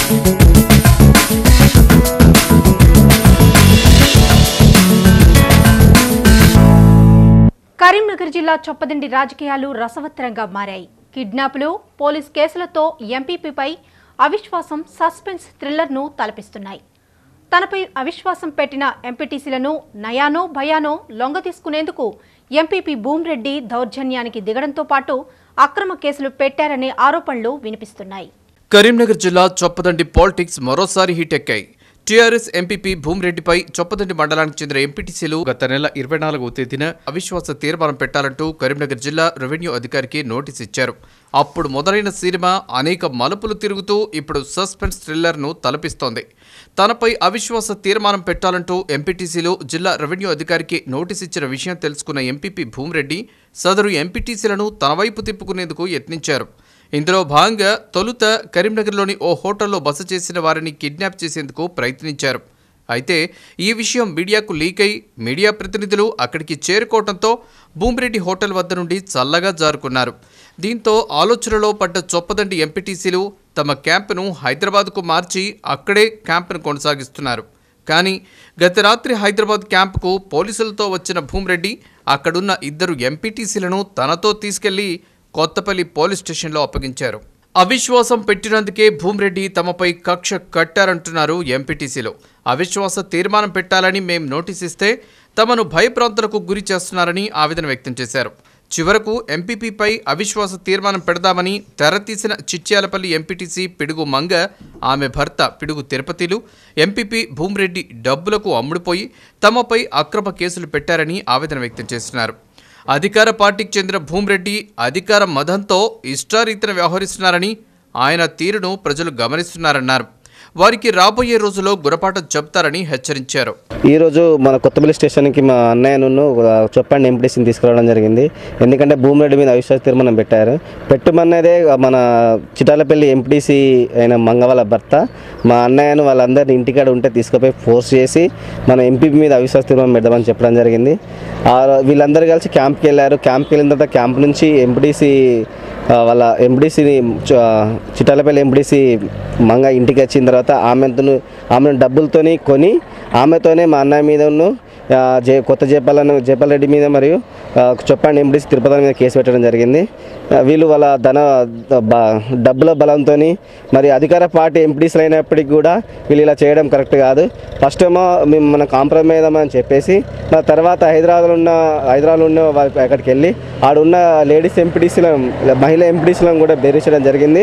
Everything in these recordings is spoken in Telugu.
కరీంనగర్ జిల్లా చొప్పదండి రాజకీయాలు రసవత్తరంగా మారాయి కిడ్నాపులు పోలీస్ కేసులతో ఎంపీపీపై అవిశ్వాసం సస్పెన్స్ థ్రిల్లర్ను తలపిస్తున్నాయి తనపై అవిశ్వాసం పెట్టిన ఎంపీటీసీలను నయానో భయానో లొంగ తీసుకునేందుకు ఎంపీపీ భూమిరెడ్డి దౌర్జన్యానికి దిగడంతో పాటు అక్రమ కేసులు పెట్టారనే ఆరోపణలు వినిపిస్తున్నాయి కరీంనగర్ జిల్లా చొప్పదండి పాలిటిక్స్ మరోసారి హీట్ ఎక్కాయి టీఆర్ఎస్ ఎంపీపీ భూమిరెడ్డిపై చొప్పదండి మండలానికి చెందిన ఎంపీటీసీలు గత నెల ఇరవై నాలుగవ తేదీన అవిశ్వాస తీర్మానం పెట్టాలంటూ కరీంనగర్ జిల్లా రెవెన్యూ అధికారికి నోటీస్ ఇచ్చారు అప్పుడు మొదలైన సినిమా అనేక మలుపులు తిరుగుతూ ఇప్పుడు సస్పెన్స్ థ్రిల్లర్ను తలపిస్తోంది తనపై అవిశ్వాస తీర్మానం పెట్టాలంటూ ఎంపీటీసీలు జిల్లా రెవెన్యూ అధికారికి నోటీస్ ఇచ్చిన విషయం తెలుసుకున్న ఎంపీపీ భూమిరెడ్డి సదరు ఎంపీటీసీలను తన వైపు తిప్పుకునేందుకు యత్నించారు ఇందులో భాగంగా తొలుత కరీంనగర్లోని ఓ హోటల్లో బస చేసిన వారిని కిడ్నాప్ చేసేందుకు ప్రయత్నించారు అయితే ఈ విషయం మీడియాకు లీక్ అయి మీడియా ప్రతినిధులు అక్కడికి చేరుకోవడంతో భూమిరెడ్డి హోటల్ వద్ద నుండి చల్లగా జారుకున్నారు దీంతో ఆలోచనలో పడ్డ చొప్పదండి ఎంపీటీసీలు తమ క్యాంపును హైదరాబాద్కు మార్చి అక్కడే క్యాంపును కొనసాగిస్తున్నారు కానీ గత రాత్రి హైదరాబాద్ క్యాంపుకు పోలీసులతో వచ్చిన భూమిరెడ్డి అక్కడున్న ఇద్దరు ఎంపీటీసీలను తనతో తీసుకెళ్లి కొత్తపల్లి పోలీస్ స్టేషన్లో అప్పగించారు అవిశ్వాసం పెట్టినందుకే భూమిరెడ్డి తమపై కక్ష కట్టారంటున్నారు ఎంపీటీసీలో అవిశ్వాస తీర్మానం పెట్టాలని మేం నోటీస్ ఇస్తే తమను భయప్రాంతులకు గురి చేస్తున్నారని ఆవేదన వ్యక్తం చేశారు చివరకు ఎంపీపీపై అవిశ్వాస తీర్మానం పెడదామని తెరతీసిన చిట్యాలపల్లి ఎంపీటీసీ పిడుగు మంగ ఆమె భర్త పిడుగు తిరుపతిలు ఎంపీపీ భూమిరెడ్డి డబ్బులకు అమ్ముడుపోయి తమపై అక్రమ కేసులు పెట్టారని ఆవేదన వ్యక్తం చేస్తున్నారు అధికార పార్టీకి చెందిన భూమిరెడ్డి అధికార మదంతో ఇష్టారీతిన వ్యవహరిస్తున్నారని ఆయన తీరును ప్రజలు గమనిస్తున్నారన్నారు వారికి రాబోయే రోజుల్లో గురపాఠం చెప్తారని హెచ్చరించారు ఈరోజు మన కొత్తపల్లి స్టేషన్కి మా అన్నయ్యను చెప్పండి ఎంపీటీసీని తీసుకురావడం జరిగింది ఎందుకంటే భూమిరెడ్డి మీద అవిశ్వాస తీర్మానం పెట్టారు పెట్టుమన్నదే మన చిటాలపల్లి ఎంపీటీసీ అయిన మంగవాళ్ళ భర్త మా అన్నయ్యను వాళ్ళందరినీ ఇంటికాడ ఉంటే తీసుకుపోయి ఫోర్స్ చేసి మన ఎంపీ మీద అవిశ్వాస తీర్మానం పెడదామని చెప్పడం జరిగింది ఆ రో- వీళ్ళందరూ కలిసి క్యాంప్కి వెళ్ళారు క్యాంప్కి వెళ్ళిన తర్వాత క్యాంప్ నుంచి ఎంపీటీసీ వాళ్ళ ఎంపీడీసీని చిట్టాలపల్లి ఎంపీడీసీ మంగ ఇంటికి వచ్చిన తర్వాత ఆమెతో ఆమెను డబ్బులతోని కొని ఆమెతోనే మా అన్నయ్య మీదను ఆ, జే కొత్త జేపాలను జేపాల్ రెడ్డి మీద మరియు ఆ, చెప్పండి ఎంపీడీసీ తిరుపతి మీద కేసు పెట్టడం జరిగింది ఆ, వీళ్ళు వాళ్ళ ధన బ- డబ్బుల బలంతో మరి అధికార పార్టీ ఎంపీడీసీలు అయినప్పటికీ కూడా వీళ్ళు ఇలా చేయడం కరెక్ట్ కాదు ఫస్ట్ ఏమో మేము మన కాంప్రమైజ్ అని చెప్పేసి ఆ తర్వాత హైదరాబాద్లో ఉన్న హైదరాబాద్లో ఉన్న వాళ్ళ అక్కడికి వెళ్ళి ఆడున్న లేడీస్ ఎంపీటీసీలను మహిళా ఎంపీటీసీలను కూడా బెదిరించడం జరిగింది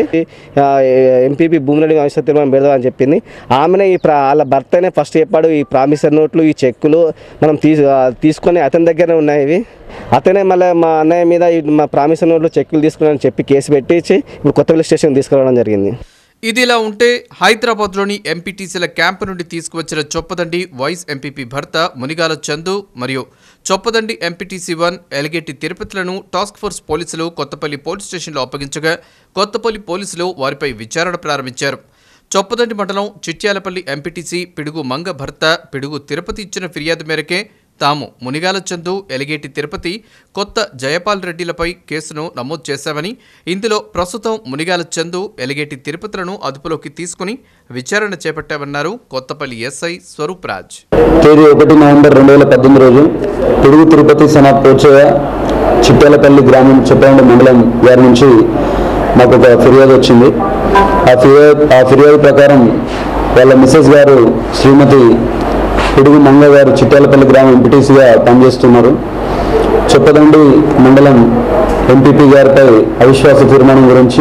ఎంపీపీ భూమిరెడ్డి అవిశ్వాస తీర్మానం పెడదామని చెప్పింది ఆమెనే ఈ ప్రా వాళ్ళ భర్తనే ఫస్ట్ చెప్పాడు ఈ ప్రామిసర్ నోట్లు ఈ చెక్కులు మనం తీసు ఆ, తీసుకొని అతని దగ్గరనే ఉన్నాయి ఇవి అతనే మళ్ళీ మా అన్నయ్య మీద ఈ మా ప్రామిసర్ నోట్లు చెక్కులు తీసుకున్నానని చెప్పి కేసు పెట్టించి ఇప్పుడు కొత్తపల్లి స్టేషన్ తీసుకురావడం జరిగింది ఇదిలా ఉంటే హైదరాబాద్లోని ఎంపీటీసీల క్యాంపు నుండి తీసుకువచ్చిన చొప్పదండి వైస్ ఎంపీపీ భర్త మునిగాల చందు మరియు చొప్పదండి ఎంపీటీసీ వన్ ఎలిగేటి తిరుపతిలను టాస్క్ ఫోర్స్ పోలీసులు కొత్తపల్లి పోలీస్ స్టేషన్లో అప్పగించగా కొత్తపల్లి పోలీసులు వారిపై విచారణ ప్రారంభించారు చొప్పదండి మండలం చిట్యాలపల్లి ఎంపీటీసీ పిడుగు మంగ భర్త పిడుగు తిరుపతి ఇచ్చిన ఫిర్యాదు మేరకే తాము మునిగాల చందు ఎలిగేటి తిరుపతి కొత్త జయపాల్ రెడ్డిలపై కేసును నమోదు చేశామని ఇందులో ప్రస్తుతం మునిగాల చందు ఎలిగేటి తిరుపతులను అదుపులోకి తీసుకుని విచారణ చేపట్టామన్నారు కొత్తపల్లి ఎస్ఐ స్వరూప్ రాజ్ తేదీ ఒకటి నవంబర్ రెండు వేల పద్దెనిమిది రోజు పిడుగు తిరుపతి సనా పోచయ్య చిట్టాలపల్లి గ్రామం చెప్పండి మండలం గారి నుంచి మాకు ఒక ఫిర్యాదు వచ్చింది ఆ ఫిర్యాదు ఆ ఫిర్యాదు ప్రకారం వాళ్ళ మిస్సెస్ గారు శ్రీమతి పిడుగు మంగ గారు చిట్టాలపల్లి గ్రామం ఎంపీటీసీగా పనిచేస్తున్నారు చెప్పదండి మండలం ఎంపీపీ గారిపై అవిశ్వాస తీర్మానం గురించి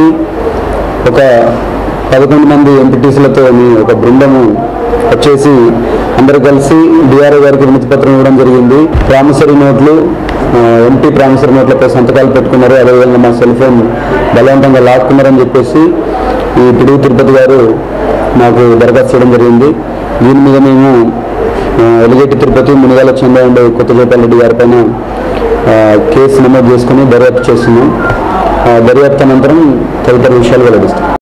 ఒక పదకొండు మంది ఎంపీటీసీలతో ఒక బృందము వచ్చేసి అందరు కలిసి డిఆర్ఓ గారికి వినతి పత్రం ఇవ్వడం జరిగింది ప్రామిసరీ నోట్లు ఆ, ఎంపీ ప్రామిసరీ నోట్లపై సంతకాలు పెట్టుకున్నారు అదేవిధంగా మా సెల్ ఫోన్ బలవంతంగా లాక్కున్నారని చెప్పేసి ఈ పిడుగు తిరుపతి గారు మాకు దరఖాస్తు చేయడం జరిగింది దీని మీద మేము ఆ, ఎలిగేటి తిరుపతి మునిగాల చంద్ర అండ్ కొత్త జోపాల్ రెడ్డి గారి పైన ఆ, కేసు నమోదు చేసుకుని దర్యాప్తు చేస్తున్నాం ఆ, దర్యాప్తు అనంతరం తదితర విషయాలు వెల్లడిస్తాం